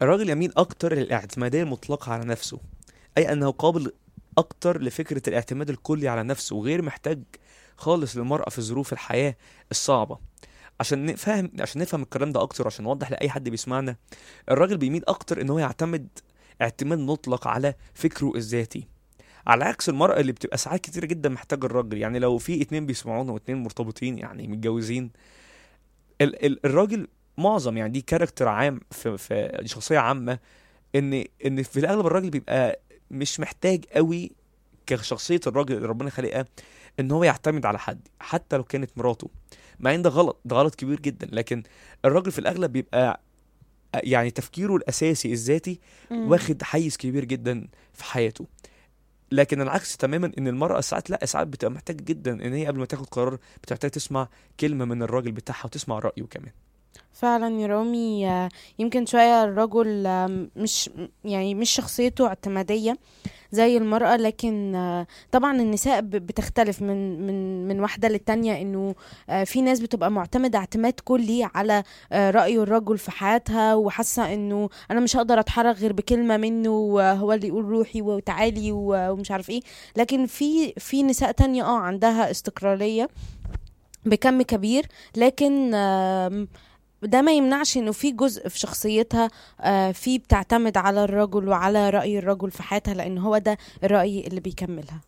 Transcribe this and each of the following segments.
الراجل يميل أكتر للاعتمادية المطلقة على نفسه أي أنه قابل أكتر لفكرة الاعتماد الكلي على نفسه وغير محتاج خالص للمرأة في ظروف الحياة الصعبة عشان نفهم عشان نفهم الكلام ده أكتر عشان نوضح لأي حد بيسمعنا الراجل بيميل أكتر إن هو يعتمد اعتماد مطلق على فكره الذاتي على عكس المرأة اللي بتبقى ساعات كتير جدا محتاجة الراجل يعني لو في اتنين بيسمعونا واتنين مرتبطين يعني متجوزين ال ال الراجل معظم يعني دي كاركتر عام في, في دي شخصية عامة ان ان في الاغلب الراجل بيبقى مش محتاج قوي كشخصية الراجل اللي ربنا خلقها ان هو يعتمد على حد حتى لو كانت مراته مع ان ده غلط ده غلط كبير جدا لكن الراجل في الاغلب بيبقى يعني تفكيره الاساسي الذاتي مم. واخد حيز كبير جدا في حياته لكن العكس تماما ان المراه ساعات لا ساعات بتبقى محتاجه جدا ان هي قبل ما تاخد قرار بتحتاج تسمع كلمه من الراجل بتاعها وتسمع رايه كمان فعلا يا رامي آه، يمكن شوية الرجل آم، مش يعني مش شخصيته اعتمادية زي المرأة لكن آه، طبعا النساء ب- بتختلف من من من واحدة للتانية انه آه، في ناس بتبقى معتمدة اعتماد كلي على آه، رأي الرجل في حياتها وحاسة انه انا مش هقدر اتحرك غير بكلمة منه وهو اللي يقول روحي وتعالي و- ومش عارف ايه لكن في في نساء تانية اه عندها استقلالية بكم كبير لكن آم، ده ما يمنعش انه في جزء في شخصيتها آه، في بتعتمد على الرجل وعلى رأي الرجل في حياتها لان هو ده الرأي اللي بيكملها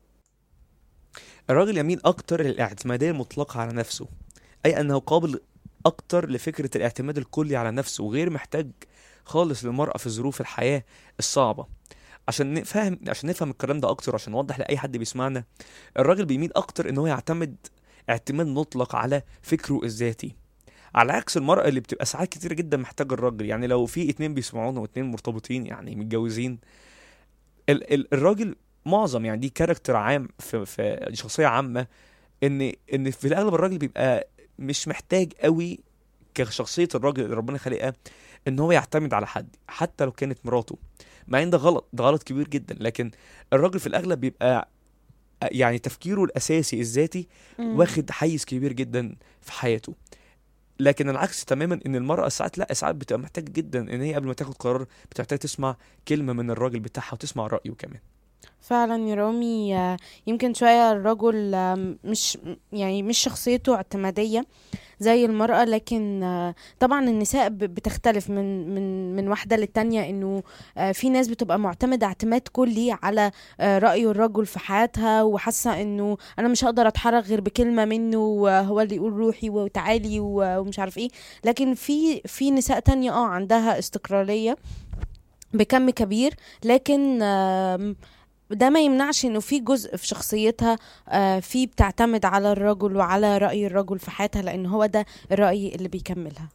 الراجل يميل اكتر للاعتماديه المطلقه على نفسه اي انه قابل اكتر لفكره الاعتماد الكلي على نفسه وغير محتاج خالص للمرأة في ظروف الحياة الصعبة عشان نفهم عشان نفهم الكلام ده اكتر عشان نوضح لاي حد بيسمعنا الراجل بيميل اكتر ان هو يعتمد اعتماد مطلق على فكره الذاتي على عكس المرأة اللي بتبقى ساعات كتير جدا محتاجة الراجل يعني لو في اتنين بيسمعونا واتنين مرتبطين يعني متجوزين ال ال الراجل معظم يعني دي كاركتر عام في, في دي شخصية عامة ان ان في الاغلب الراجل بيبقى مش محتاج قوي كشخصية الراجل اللي ربنا خلقها ان هو يعتمد على حد حتى لو كانت مراته مع ان ده غلط ده غلط كبير جدا لكن الراجل في الاغلب بيبقى يعني تفكيره الاساسي الذاتي واخد حيز كبير جدا في حياته لكن العكس تماما ان المراه ساعات لا ساعات بتبقى محتاجه جدا ان هي قبل ما تاخد قرار بتحتاج تسمع كلمه من الراجل بتاعها وتسمع رايه كمان فعلا يا رامي آه، يمكن شوية الرجل آم، مش يعني مش شخصيته اعتمادية زي المرأة لكن آه، طبعا النساء ب- بتختلف من من من واحدة للتانية انه آه، في ناس بتبقى معتمدة اعتماد كلي على آه، رأي الرجل في حياتها وحاسة انه انا مش هقدر اتحرك غير بكلمة منه وهو اللي يقول روحي وتعالي و- ومش عارف ايه لكن في في نساء تانية اه عندها استقلالية بكم كبير لكن آم، ده ما يمنعش انه في جزء في شخصيتها آه، في بتعتمد على الرجل وعلى رأي الرجل في حياتها لان هو ده الرأي اللي بيكملها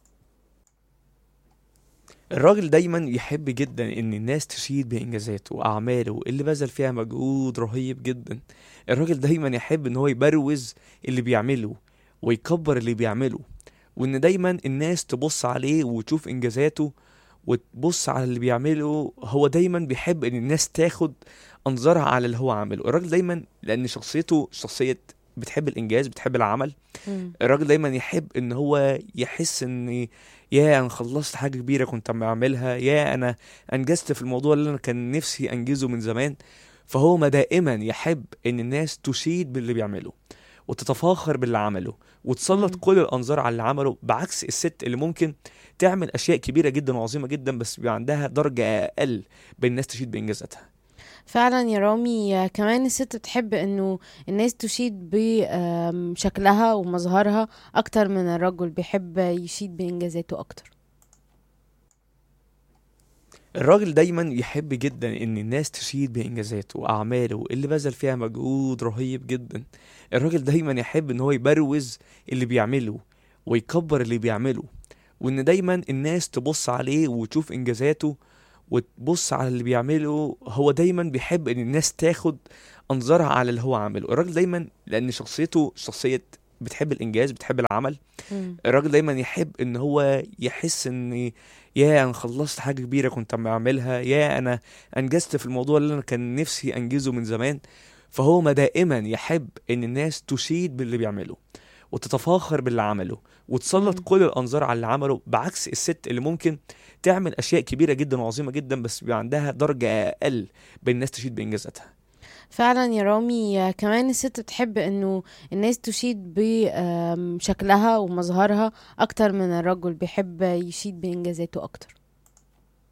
الراجل دايما يحب جدا ان الناس تشيد بانجازاته واعماله اللي بذل فيها مجهود رهيب جدا الراجل دايما يحب ان هو يبروز اللي بيعمله ويكبر اللي بيعمله وان دايما الناس تبص عليه وتشوف انجازاته وتبص على اللي بيعمله هو دايما بيحب ان الناس تاخد انظارها على اللي هو عامله الراجل دايما لان شخصيته شخصية بتحب الانجاز بتحب العمل مم. الراجل دايما يحب ان هو يحس ان يا انا خلصت حاجه كبيره كنت عم بعملها يا انا انجزت في الموضوع اللي انا كان نفسي انجزه من زمان فهو ما دائما يحب ان الناس تشيد باللي بيعمله وتتفاخر باللي عمله وتسلط مم. كل الانظار على اللي عمله بعكس الست اللي ممكن تعمل اشياء كبيره جدا وعظيمه جدا بس بيبقى عندها درجه اقل بين الناس تشيد بانجازاتها فعلا يا رامي آه، كمان الست بتحب انه الناس تشيد بشكلها ومظهرها اكتر من الرجل بيحب يشيد بانجازاته اكتر الراجل دايما يحب جدا ان الناس تشيد بانجازاته واعماله اللي بذل فيها مجهود رهيب جدا الراجل دايما يحب ان هو يبروز اللي بيعمله ويكبر اللي بيعمله وان دايما الناس تبص عليه وتشوف انجازاته وتبص على اللي بيعمله هو دايما بيحب ان الناس تاخد انظارها على اللي هو عامله الراجل دايما لان شخصيته شخصية بتحب الانجاز بتحب العمل مم. الراجل دايما يحب ان هو يحس ان يا انا خلصت حاجه كبيره كنت عم بعملها يا انا انجزت في الموضوع اللي انا كان نفسي انجزه من زمان فهو ما دائما يحب ان الناس تشيد باللي بيعمله وتتفاخر باللي عمله وتسلط مم. كل الانظار على اللي عمله بعكس الست اللي ممكن تعمل اشياء كبيره جدا وعظيمه جدا بس بيبقى عندها درجه اقل بين الناس تشيد بانجازاتها فعلا يا رامي آه، كمان الست بتحب انه الناس تشيد بشكلها ومظهرها اكتر من الرجل بيحب يشيد بانجازاته اكتر